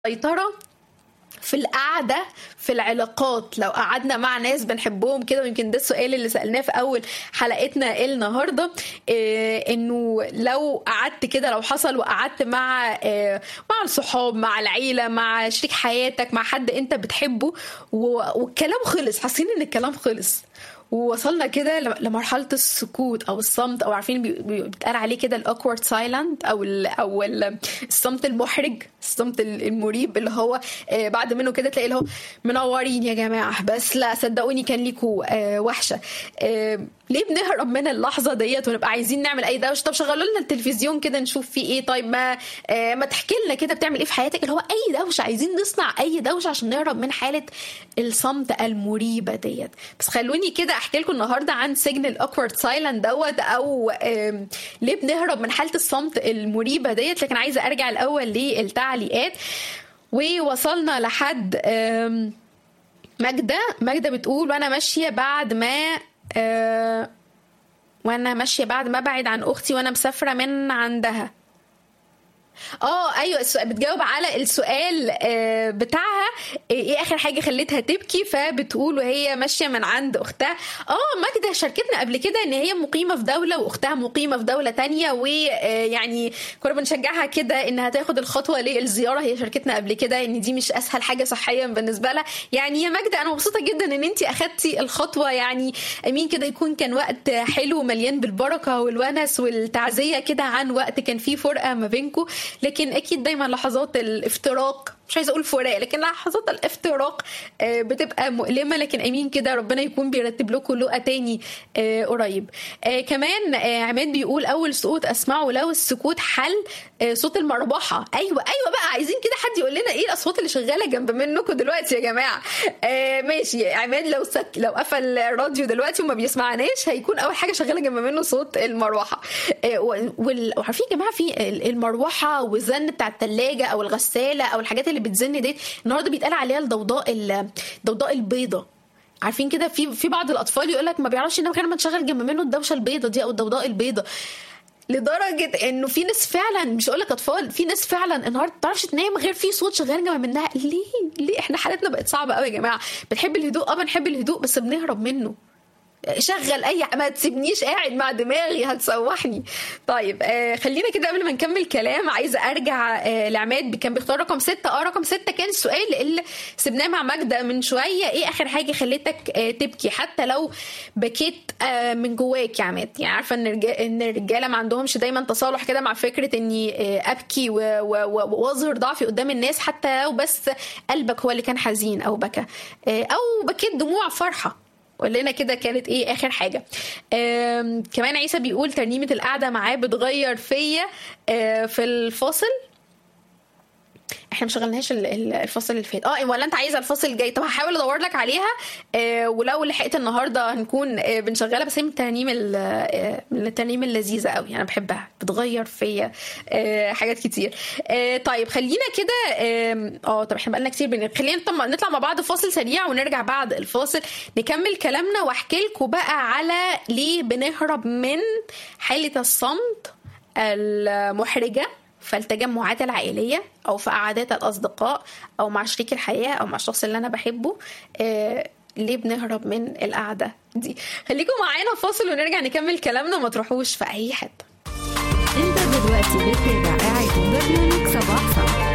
سيطرة في القعدة في العلاقات لو قعدنا مع ناس بنحبهم كده ويمكن ده السؤال اللي سألناه في أول حلقتنا النهاردة إيه إنه لو قعدت كده لو حصل وقعدت مع إيه مع الصحاب مع العيلة مع شريك حياتك مع حد أنت بتحبه والكلام خلص حاسين إن الكلام خلص ووصلنا كده لمرحله السكوت او الصمت او عارفين بيتقال عليه كده الاوكورد سايلنت او ال او ال الصمت المحرج الصمت المريب اللي هو بعد منه كده تلاقي اللي هو منورين يا جماعه بس لا صدقوني كان ليكوا وحشه ليه بنهرب من اللحظه ديت ونبقى عايزين نعمل اي دوشه طب شغلوا لنا التلفزيون كده نشوف فيه ايه طيب ما ما تحكي لنا كده بتعمل ايه في حياتك اللي هو اي دوشه عايزين نصنع اي دوشه عشان نهرب من حاله الصمت المريبه ديت بس خلوني كده احكي لكم النهارده عن سجن الاوكورد سايلنت دوت او ليه بنهرب من حاله الصمت المريبه ديت لكن عايزه ارجع الاول للتعليقات ووصلنا لحد ماجده ماجده بتقول وانا ماشيه بعد ما أه وانا ماشيه بعد ما ابعد عن اختي وانا مسافره من عندها اه ايوه السؤال بتجاوب على السؤال بتاعها ايه اخر حاجه خلتها تبكي فبتقول وهي ماشيه من عند اختها اه ماجده شاركتنا قبل كده ان هي مقيمه في دوله واختها مقيمه في دوله تانية ويعني كنا بنشجعها كده انها تاخد الخطوه للزياره هي شاركتنا قبل كده ان دي مش اسهل حاجه صحيا بالنسبه لها يعني يا ماجده انا مبسوطه جدا ان انت اخدتي الخطوه يعني امين كده يكون كان وقت حلو مليان بالبركه والونس والتعزيه كده عن وقت كان فيه فرقه ما بينكم لكن اكيد دايما لحظات الافتراق مش عايزه اقول فراق لكن لحظات الافتراق بتبقى مؤلمه لكن امين كده ربنا يكون بيرتب لكم لقى تاني قريب كمان عماد بيقول اول صوت اسمعه لو السكوت حل صوت المربحه ايوه ايوه بقى عايزين كده حد يقول لنا ايه الاصوات اللي شغاله جنب منكم دلوقتي يا جماعه ماشي عماد لو سك لو قفل الراديو دلوقتي وما بيسمعناش هيكون اول حاجه شغاله جنب منه صوت المروحه وعارفين يا جماعه في المروحه والزن بتاع الثلاجه او الغساله او الحاجات اللي بتزن ديت النهارده بيتقال عليها الضوضاء الضوضاء البيضاء عارفين كده في في بعض الاطفال يقول لك ما بيعرفش ينام غير ما تشغل جنب منه الدوشه البيضاء دي او الضوضاء البيضاء لدرجه انه في ناس فعلا مش هقول لك اطفال في ناس فعلا النهارده ما بتعرفش تنام غير في صوت شغال جنب منها ليه ليه احنا حالتنا بقت صعبه قوي يا جماعه بنحب الهدوء اه بنحب الهدوء بس بنهرب منه شغل اي ما تسيبنيش قاعد مع دماغي هتسوحني طيب آه خلينا كده قبل ما نكمل كلام عايزه ارجع آه لعماد كان بيختار رقم ستة اه رقم ستة كان السؤال اللي سبناه مع ماجده من شويه ايه اخر حاجه خلتك آه تبكي حتى لو بكيت آه من جواك يا عماد يعني عارفه ان ان الرجاله ما عندهمش دايما تصالح كده مع فكره اني آه ابكي واظهر ضعفي قدام الناس حتى لو بس قلبك هو اللي كان حزين او بكى آه او بكيت دموع فرحه قول لنا كده كانت ايه اخر حاجه كمان عيسى بيقول ترنيمه القعده معاه بتغير فيا في الفاصل احنا ما شغلناش الفصل اللي فات اه ولا انت عايزه الفصل الجاي طب هحاول ادور لك عليها آه ولو لحقت النهارده هنكون آه بنشغلها بس هي من الترانيم من الترانيم اللذيذه قوي انا يعني بحبها بتغير فيا آه حاجات كتير آه طيب خلينا كده اه طب احنا بقالنا كتير بن... خلينا نطلع مع بعض فاصل سريع ونرجع بعد الفاصل نكمل كلامنا واحكي لكم بقى على ليه بنهرب من حاله الصمت المحرجه في التجمعات العائليه او في قعدات الاصدقاء او مع شريك الحياه او مع الشخص اللي انا بحبه آه ليه بنهرب من القعده دي خليكم معانا فاصل ونرجع نكمل كلامنا ما تروحوش في اي حته انت دلوقتي بتتابع قاعد برنامج صباح صباح